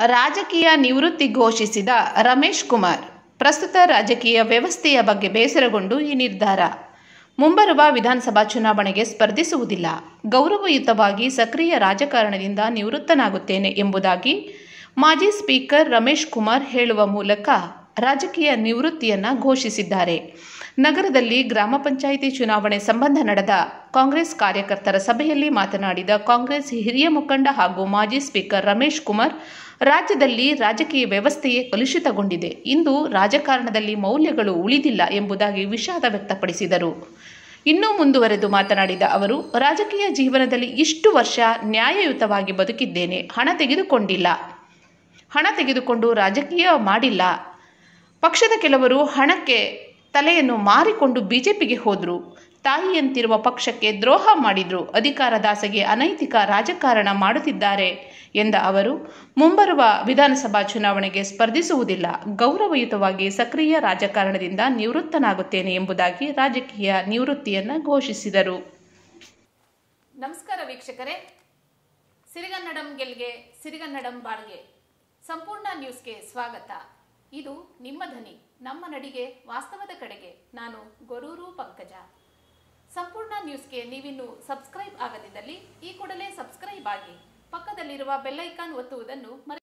ರಾಜಕೀಯ ನಿವೃತ್ತಿ ಘೋಷಿಸಿದ ರಮೇಶ್ ಕುಮಾರ್ ಪ್ರಸ್ತುತ ರಾಜಕೀಯ ವ್ಯವಸ್ಥೆಯ ಬಗ್ಗೆ ಬೇಸರಗೊಂಡು ಈ ನಿರ್ಧಾರ ಮುಂಬರುವ ವಿಧಾನಸಭಾ ಚುನಾವಣೆಗೆ ಸ್ಪರ್ಧಿಸುವುದಿಲ್ಲ ಗೌರವಯುತವಾಗಿ ಸಕ್ರಿಯ ರಾಜಕಾರಣದಿಂದ ನಿವೃತ್ತನಾಗುತ್ತೇನೆ ಎಂಬುದಾಗಿ ಮಾಜಿ ಸ್ಪೀಕರ್ ರಮೇಶ್ ಕುಮಾರ್ ಹೇಳುವ ಮೂಲಕ ರಾಜಕೀಯ ನಿವೃತ್ತಿಯನ್ನ ಘೋಷಿಸಿದ್ದಾರೆ ನಗರದಲ್ಲಿ ಗ್ರಾಮ ಪಂಚಾಯಿತಿ ಚುನಾವಣೆ ಸಂಬಂಧ ನಡೆದ ಕಾಂಗ್ರೆಸ್ ಕಾರ್ಯಕರ್ತರ ಸಭೆಯಲ್ಲಿ ಮಾತನಾಡಿದ ಕಾಂಗ್ರೆಸ್ ಹಿರಿಯ ಮುಖಂಡ ಹಾಗೂ ಮಾಜಿ ಸ್ಪೀಕರ್ ರಮೇಶ್ ಕುಮಾರ್ ರಾಜ್ಯದಲ್ಲಿ ರಾಜಕೀಯ ವ್ಯವಸ್ಥೆಯೇ ಕಲುಷಿತಗೊಂಡಿದೆ ಇಂದು ರಾಜಕಾರಣದಲ್ಲಿ ಮೌಲ್ಯಗಳು ಉಳಿದಿಲ್ಲ ಎಂಬುದಾಗಿ ವಿಷಾದ ವ್ಯಕ್ತಪಡಿಸಿದರು ಇನ್ನೂ ಮುಂದುವರೆದು ಮಾತನಾಡಿದ ಅವರು ರಾಜಕೀಯ ಜೀವನದಲ್ಲಿ ಇಷ್ಟು ವರ್ಷ ನ್ಯಾಯಯುತವಾಗಿ ಬದುಕಿದ್ದೇನೆ ಹಣ ತೆಗೆದುಕೊಂಡಿಲ್ಲ ಹಣ ತೆಗೆದುಕೊಂಡು ರಾಜಕೀಯ ಮಾಡಿಲ್ಲ ಪಕ್ಷದ ಕೆಲವರು ಹಣಕ್ಕೆ ತಲೆಯನ್ನು ಮಾರಿಕೊಂಡು ಬಿಜೆಪಿಗೆ ಹೋದರು ತಾಯಿಯಂತಿರುವ ಪಕ್ಷಕ್ಕೆ ದ್ರೋಹ ಮಾಡಿದ್ರು ಅಧಿಕಾರದಾಸೆಗೆ ಅನೈತಿಕ ರಾಜಕಾರಣ ಮಾಡುತ್ತಿದ್ದಾರೆ ಎಂದ ಅವರು ಮುಂಬರುವ ವಿಧಾನಸಭಾ ಚುನಾವಣೆಗೆ ಸ್ಪರ್ಧಿಸುವುದಿಲ್ಲ ಗೌರವಯುತವಾಗಿ ಸಕ್ರಿಯ ರಾಜಕಾರಣದಿಂದ ನಿವೃತ್ತನಾಗುತ್ತೇನೆ ಎಂಬುದಾಗಿ ರಾಜಕೀಯ ನಿವೃತ್ತಿಯನ್ನು ಘೋಷಿಸಿದರು ನಮಸ್ಕಾರ ವೀಕ್ಷಕರೇ ಸಿರಿಗನ್ನಡಂ ಗೆಲ್ಗೆ ಸಿರಿಗನ್ನಡಂ ಬಾಳ್ಗೆ ಸಂಪೂರ್ಣ ನ್ಯೂಸ್ಗೆ ಸ್ವಾಗತ ಇದು ನಿಮ್ಮ ಧ್ವನಿ ನಮ್ಮ ನಡಿಗೆ ವಾಸ್ತವದ ಕಡೆಗೆ ನಾನು ಗೊರೂರು ಪಂಕಜ ಸಂಪೂರ್ಣ ನ್ಯೂಸ್ಗೆ ನೀವಿನ್ನು ಸಬ್ಸ್ಕ್ರೈಬ್ ಆಗದಿದ್ದಲ್ಲಿ ಈ ಕೂಡಲೇ ಸಬ್ಸ್ಕ್ರೈಬ್ ಆಗಿ ಪಕ್ಕದಲ್ಲಿರುವ ಬೆಲ್ಲೈಕಾನ್ ಒತ್ತುವುದನ್ನು ಮರೆ